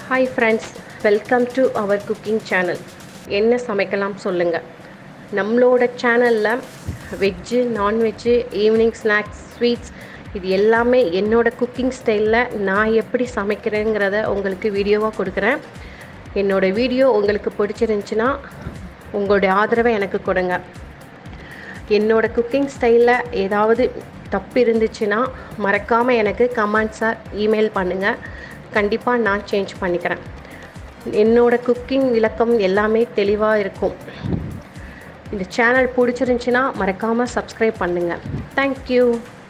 hi friends welcome to our cooking channel என்ன சமைக்கலாம் சொல்லுங்கள் நம்மளோட சேனலில் veg non veg evening snacks sweets இது எல்லாமே என்னோட குக்கிங் ஸ்டைலில் நான் எப்படி சமைக்கிறேங்கிறத உங்களுக்கு வீடியோவாக கொடுக்குறேன் என்னோட வீடியோ உங்களுக்கு பிடிச்சிருந்துச்சின்னா உங்களுடைய ஆதரவை எனக்கு கொடுங்க என்னோட குக்கிங் ஸ்டைலில் ஏதாவது தப்பு இருந்துச்சுன்னா மறக்காமல் எனக்கு கமெண்ட்ஸாக இமெயில் பண்ணுங்கள் கண்டிப்பாக நான் சேஞ்ச் பண்ணிக்கிறேன் என்னோட குக்கிங் விளக்கம் எல்லாமே தெளிவாக இருக்கும் இந்த சேனல் பிடிச்சிருந்துச்சின்னா மறக்காமல் சப்ஸ்கிரைப் பண்ணுங்கள் தேங்க்யூ